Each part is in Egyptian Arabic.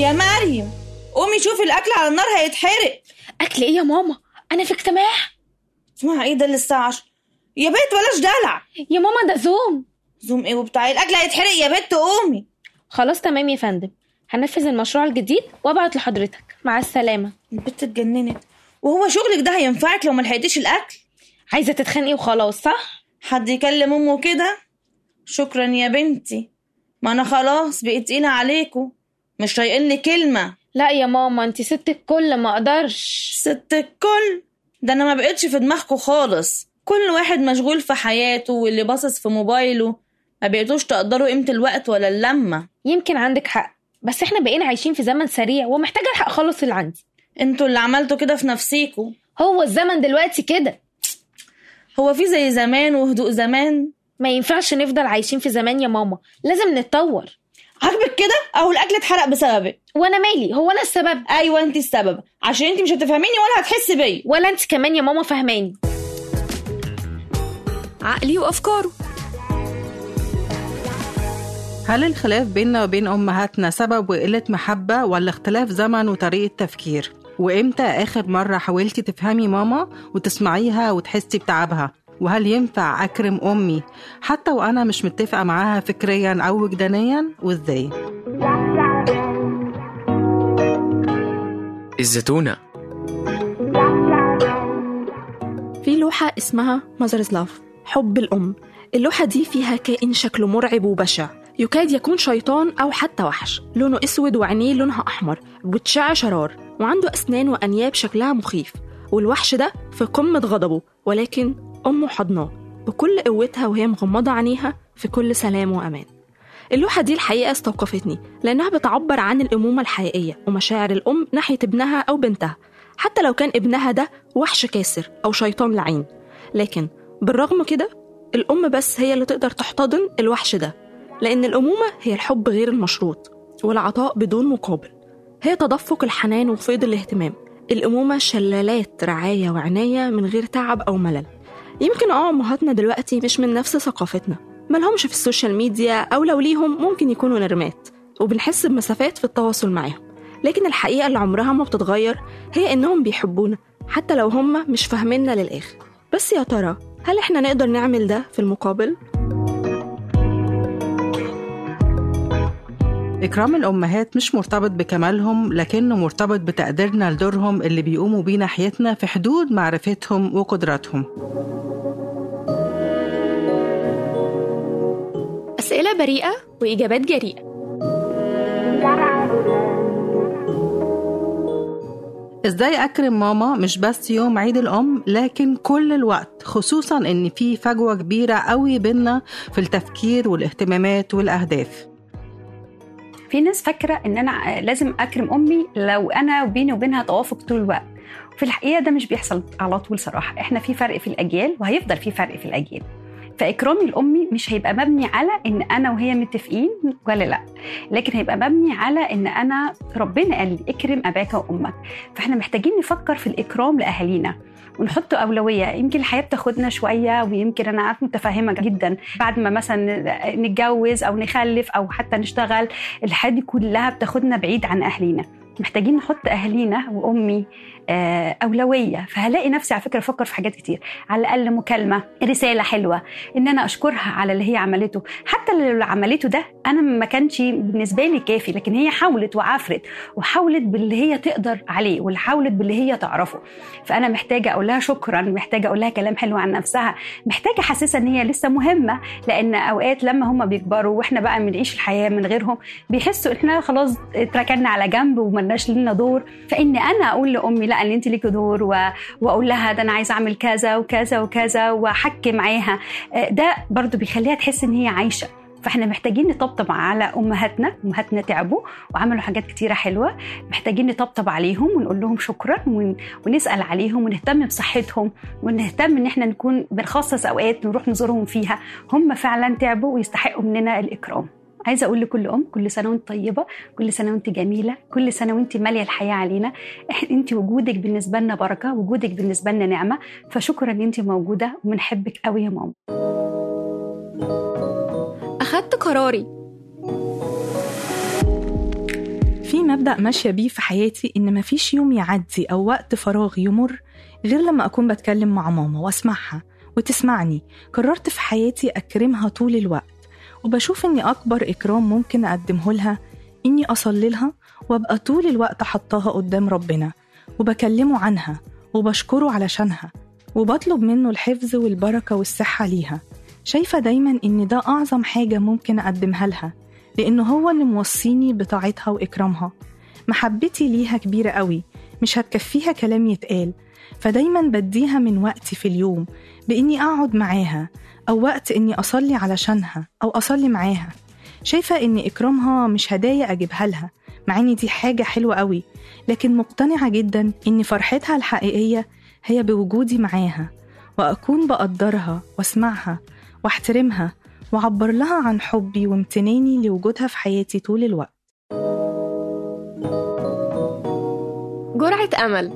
يا مريم قومي شوفي الاكل على النار هيتحرق اكل ايه يا ماما انا في اجتماع اسمها ايه ده اللي الساعه 10 يا بنت بلاش دلع يا ماما ده زوم زوم ايه وبتاع إيه؟ الاكل هيتحرق يا بنت قومي خلاص تمام يا فندم هنفذ المشروع الجديد وابعت لحضرتك مع السلامه البت اتجننت وهو شغلك ده هينفعك لو ما لحقتيش الاكل عايزه تتخانقي وخلاص صح حد يكلم امه كده شكرا يا بنتي ما انا خلاص بقيت تقيله عليكم مش طايقين لي كلمه لا يا ماما انت ست الكل ما اقدرش ست الكل ده انا ما بقتش في دماغكم خالص كل واحد مشغول في حياته واللي باصص في موبايله ما بقيتوش تقدروا قيمه الوقت ولا اللمه يمكن عندك حق بس احنا بقينا عايشين في زمن سريع ومحتاجه الحق اخلص اللي عندي انتوا اللي عملتوا كده في نفسيكوا هو الزمن دلوقتي كده هو في زي زمان وهدوء زمان ما ينفعش نفضل عايشين في زمان يا ماما لازم نتطور عاجبك كده اهو الاكل اتحرق بسببك وانا مالي هو انا السبب ايوه انت السبب عشان انت مش هتفهميني ولا هتحسي بيا ولا انت كمان يا ماما فهماني عقلي وأفكاره هل الخلاف بيننا وبين أمهاتنا سبب وقلة محبة ولا اختلاف زمن وطريقة تفكير؟ وإمتى آخر مرة حاولتي تفهمي ماما وتسمعيها وتحسي بتعبها؟ وهل ينفع أكرم أمي حتى وأنا مش متفقة معاها فكريا أو وجدانيا وإزاي؟ الزتونة في لوحة اسمها Mother's Love حب الأم اللوحة دي فيها كائن شكله مرعب وبشع يكاد يكون شيطان أو حتى وحش لونه أسود وعينيه لونها أحمر وبتشع شرار وعنده أسنان وأنياب شكلها مخيف والوحش ده في قمة غضبه ولكن أمه حضناه بكل قوتها وهي مغمضة عينيها في كل سلام وأمان اللوحة دي الحقيقة استوقفتني لأنها بتعبر عن الأمومة الحقيقية ومشاعر الأم ناحية ابنها أو بنتها حتى لو كان ابنها ده وحش كاسر أو شيطان لعين لكن بالرغم كده الأم بس هي اللي تقدر تحتضن الوحش ده لأن الأمومة هي الحب غير المشروط والعطاء بدون مقابل هي تدفق الحنان وفيض الاهتمام الأمومة شلالات رعاية وعناية من غير تعب أو ملل يمكن اه أمهاتنا دلوقتي مش من نفس ثقافتنا ملهمش في السوشيال ميديا أو لو ليهم ممكن يكونوا نرمات وبنحس بمسافات في التواصل معاهم لكن الحقيقة اللي عمرها ما بتتغير هي إنهم بيحبونا حتى لو هم مش فاهميننا للآخر بس يا ترى هل إحنا نقدر نعمل ده في المقابل؟ إكرام الأمهات مش مرتبط بكمالهم لكنه مرتبط بتقديرنا لدورهم اللي بيقوموا بيه ناحيتنا في حدود معرفتهم وقدراتهم أسئلة بريئة وإجابات جريئة ازاي اكرم ماما مش بس يوم عيد الام لكن كل الوقت خصوصا ان في فجوه كبيره قوي بينا في التفكير والاهتمامات والاهداف في ناس فاكره ان انا لازم اكرم امي لو انا وبيني وبينها توافق طول الوقت في الحقيقه ده مش بيحصل على طول صراحه احنا في فرق في الاجيال وهيفضل في فرق في الاجيال فاكرامي لامي مش هيبقى مبني على ان انا وهي متفقين ولا لا لكن هيبقى مبني على ان انا ربنا قال لي اكرم اباك وامك فاحنا محتاجين نفكر في الاكرام لاهالينا ونحط اولويه يمكن الحياه بتاخدنا شويه ويمكن انا عارف متفهمه جدا بعد ما مثلا نتجوز او نخلف او حتى نشتغل الحياه دي كلها بتاخدنا بعيد عن اهالينا محتاجين نحط اهالينا وامي آه، اولويه فهلاقي نفسي على فكره افكر في حاجات كتير على الاقل مكالمه رساله حلوه ان انا اشكرها على اللي هي عملته حتى اللي عملته ده انا ما كانش بالنسبه لي كافي لكن هي حاولت وعافرت وحاولت باللي هي تقدر عليه وحاولت باللي هي تعرفه فانا محتاجه اقول لها شكرا محتاجه اقول لها كلام حلو عن نفسها محتاجه احسسها ان هي لسه مهمه لان اوقات لما هم بيكبروا واحنا بقى بنعيش الحياه من غيرهم بيحسوا احنا خلاص اتركنا على جنب وملناش لنا دور فان انا اقول لامي لا ان انت ليكي دور و... واقول لها ده انا عايزه اعمل كذا وكذا وكذا واحكي معاها آه، ده برضو بيخليها تحس ان هي عايشه فاحنا محتاجين نطبطب على امهاتنا امهاتنا تعبوا وعملوا حاجات كتيره حلوه محتاجين نطبطب عليهم ونقول لهم شكرا ون... ونسال عليهم ونهتم بصحتهم ونهتم ان احنا نكون بنخصص اوقات نروح نزورهم فيها هم فعلا تعبوا ويستحقوا مننا الاكرام عايزه اقول لكل ام كل سنه وانت طيبه كل سنه وانت جميله كل سنه وانت ماليه الحياه علينا إح- انت وجودك بالنسبه لنا بركه وجودك بالنسبه لنا نعمه فشكرا ان انت موجوده وبنحبك قوي يا ماما أخدت قراري في في مبدأ ماشية بيه في حياتي إن مفيش يوم يعدي أو وقت فراغ يمر غير لما أكون بتكلم مع ماما وأسمعها وتسمعني قررت في حياتي أكرمها طول الوقت وبشوف إني أكبر إكرام ممكن أقدمه لها إني أصلي لها وأبقى طول الوقت حطاها قدام ربنا وبكلمه عنها وبشكره علشانها وبطلب منه الحفظ والبركة والصحة ليها شايفة دايما إن ده أعظم حاجة ممكن أقدمها لها لأنه هو اللي موصيني بطاعتها وإكرامها محبتي ليها كبيرة قوي مش هتكفيها كلام يتقال فدايما بديها من وقتي في اليوم بإني أقعد معاها أو وقت إني أصلي علشانها أو أصلي معاها شايفة إن إكرامها مش هدايا أجيبها لها مع إن دي حاجة حلوة قوي لكن مقتنعة جدا إن فرحتها الحقيقية هي بوجودي معاها وأكون بقدرها واسمعها واحترمها وأعبر لها عن حبي وامتناني لوجودها في حياتي طول الوقت جرعة أمل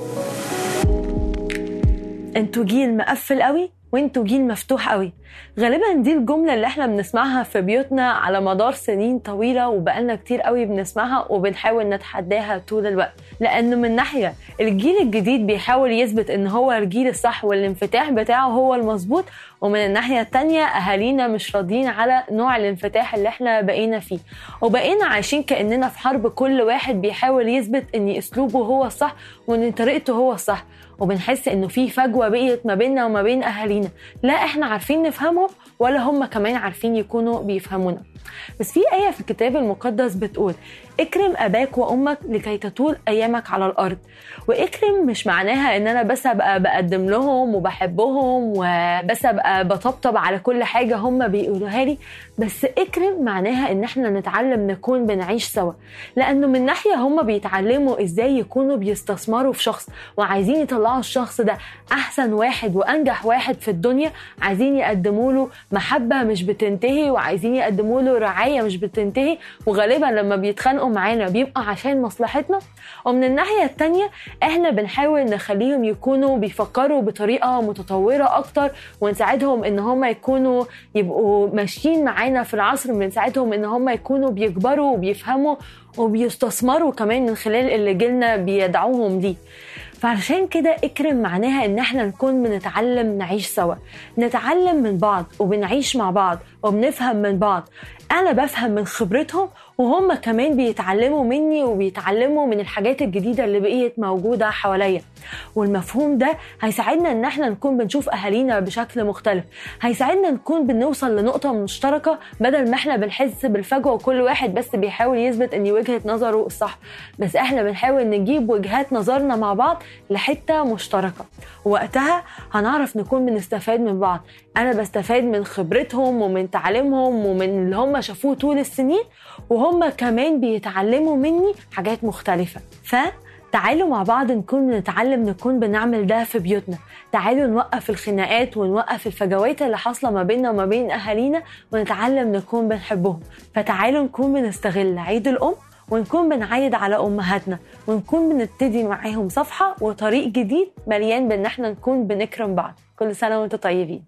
انتوا جيل مقفل قوي وانتوا جيل مفتوح قوي غالبا دي الجملة اللي احنا بنسمعها في بيوتنا على مدار سنين طويلة وبقالنا كتير قوي بنسمعها وبنحاول نتحداها طول الوقت لأنه من ناحية الجيل الجديد بيحاول يثبت ان هو الجيل الصح والانفتاح بتاعه هو المظبوط ومن الناحية التانية أهالينا مش راضيين على نوع الانفتاح اللي احنا بقينا فيه وبقينا عايشين كأننا في حرب كل واحد بيحاول يثبت ان أسلوبه هو الصح وان طريقته هو الصح وبنحس انه في فجوه بقيت ما بيننا وما بين اهالينا لا احنا عارفين نفهمهم ولا هم كمان عارفين يكونوا بيفهمونا بس في آية في الكتاب المقدس بتقول اكرم أباك وأمك لكي تطول أيامك على الأرض واكرم مش معناها إن أنا بس أبقى بقدم لهم وبحبهم وبس أبقى بطبطب على كل حاجة هم بيقولوها لي بس اكرم معناها إن احنا نتعلم نكون بنعيش سوا لأنه من ناحية هم بيتعلموا إزاي يكونوا بيستثمروا في شخص وعايزين يطلعوا الشخص ده أحسن واحد وأنجح واحد في الدنيا عايزين يقدموا له محبة مش بتنتهي وعايزين يقدموا له رعاية مش بتنتهي وغالبا لما بيتخانقوا معانا بيبقى عشان مصلحتنا ومن الناحية التانية احنا بنحاول نخليهم يكونوا بيفكروا بطريقة متطورة اكتر ونساعدهم ان هم يكونوا يبقوا ماشيين معانا في العصر بنساعدهم ان هم يكونوا بيكبروا وبيفهموا وبيستثمروا كمان من خلال اللي جيلنا بيدعوهم ليه فعشان كده اكرم معناها ان احنا نكون بنتعلم نعيش سوا نتعلم من بعض وبنعيش مع بعض وبنفهم من بعض انا بفهم من خبرتهم وهم كمان بيتعلموا مني وبيتعلموا من الحاجات الجديدة اللي بقيت موجودة حواليا والمفهوم ده هيساعدنا ان احنا نكون بنشوف اهالينا بشكل مختلف هيساعدنا نكون بنوصل لنقطة مشتركة بدل ما احنا بنحس بالفجوة وكل واحد بس بيحاول يثبت ان وجهة نظره الصح بس احنا بنحاول نجيب وجهات نظرنا مع بعض لحتة مشتركة وقتها هنعرف نكون بنستفاد من بعض انا بستفاد من خبرتهم ومن تعليمهم ومن اللي هم شافوه طول السنين وهم كمان بيتعلموا مني حاجات مختلفة فتعالوا مع بعض نكون بنتعلم نكون بنعمل ده في بيوتنا تعالوا نوقف الخناقات ونوقف الفجوات اللي حاصلة ما بيننا وما بين أهالينا ونتعلم نكون بنحبهم فتعالوا نكون بنستغل عيد الأم ونكون بنعايد على أمهاتنا ونكون بنبتدي معاهم صفحة وطريق جديد مليان بإن احنا نكون بنكرم بعض كل سنة وانتم طيبين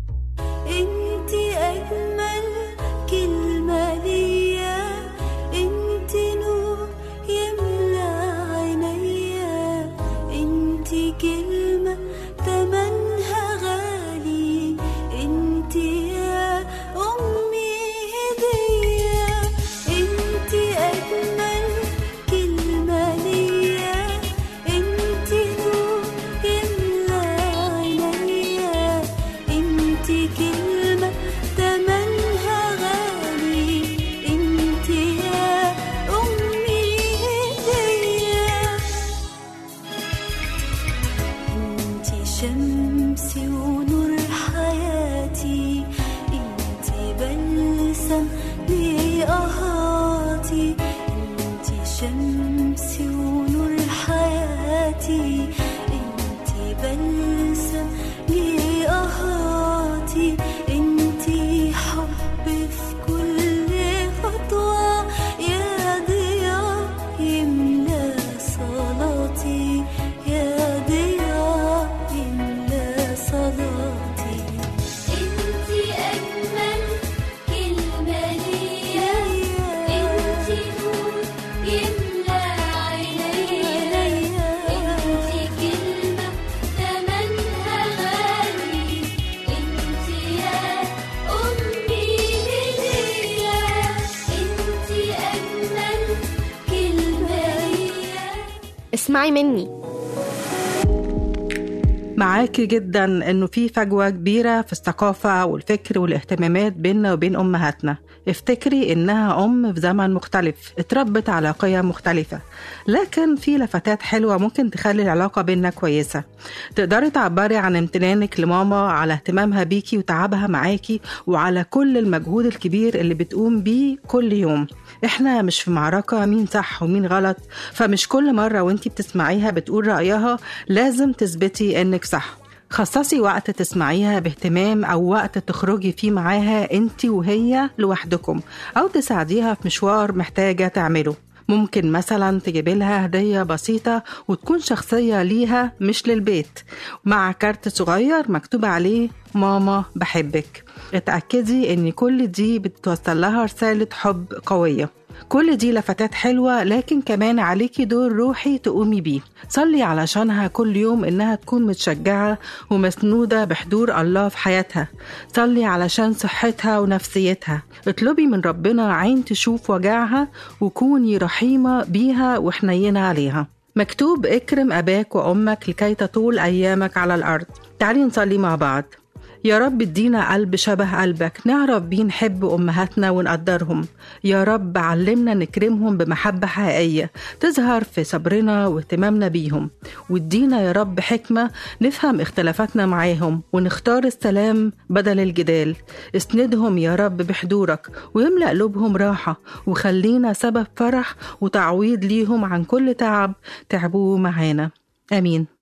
انتي اجمل كلمه ليا انتي نور يملى عينيا انتي كلمه تمنها غالي انتي يا امي هديه انتي اجمل كلمه ليا انتي نور يملى عينيا انتي كلمة تمنها غالي انتي يا أمي هدية انتي شمسي ونور حياتي انتي بلسم لقهاتي انتي شمسي ونور حياتي انتي بلسم لقهاتي انتي حب في كل خطوة يا ضياء يملى صلاتي يا ضياء يملى صلاتي انتي اجمل كلمه ليا انتي نور يملى اسمعي مني معاكي جدا انه في فجوه كبيره في الثقافه والفكر والاهتمامات بيننا وبين امهاتنا افتكري انها ام في زمن مختلف اتربت على قيم مختلفه لكن في لفتات حلوه ممكن تخلي العلاقه بيننا كويسه تقدري تعبري عن امتنانك لماما على اهتمامها بيكي وتعبها معاكي وعلى كل المجهود الكبير اللي بتقوم بيه كل يوم احنا مش في معركه مين صح ومين غلط فمش كل مره وانتي بتسمعيها بتقول رايها لازم تثبتي انك صح خصصي وقت تسمعيها باهتمام أو وقت تخرجي فيه معاها أنت وهي لوحدكم أو تساعديها في مشوار محتاجة تعمله ممكن مثلا تجيبي لها هدية بسيطة وتكون شخصية ليها مش للبيت مع كارت صغير مكتوب عليه ماما بحبك اتأكدي ان كل دي بتوصل لها رسالة حب قوية كل دي لفتات حلوة لكن كمان عليكي دور روحي تقومي بيه صلي علشانها كل يوم إنها تكون متشجعة ومسنودة بحضور الله في حياتها صلي علشان صحتها ونفسيتها اطلبي من ربنا عين تشوف وجعها وكوني رحيمة بيها وحنينة عليها مكتوب اكرم أباك وأمك لكي تطول أيامك على الأرض تعالي نصلي مع بعض يا رب ادينا قلب شبه قلبك نعرف بيه نحب أمهاتنا ونقدرهم يا رب علمنا نكرمهم بمحبة حقيقية تظهر في صبرنا واهتمامنا بيهم وادينا يا رب حكمة نفهم اختلافاتنا معاهم ونختار السلام بدل الجدال اسندهم يا رب بحضورك ويملأ قلوبهم راحة وخلينا سبب فرح وتعويض ليهم عن كل تعب تعبوه معانا آمين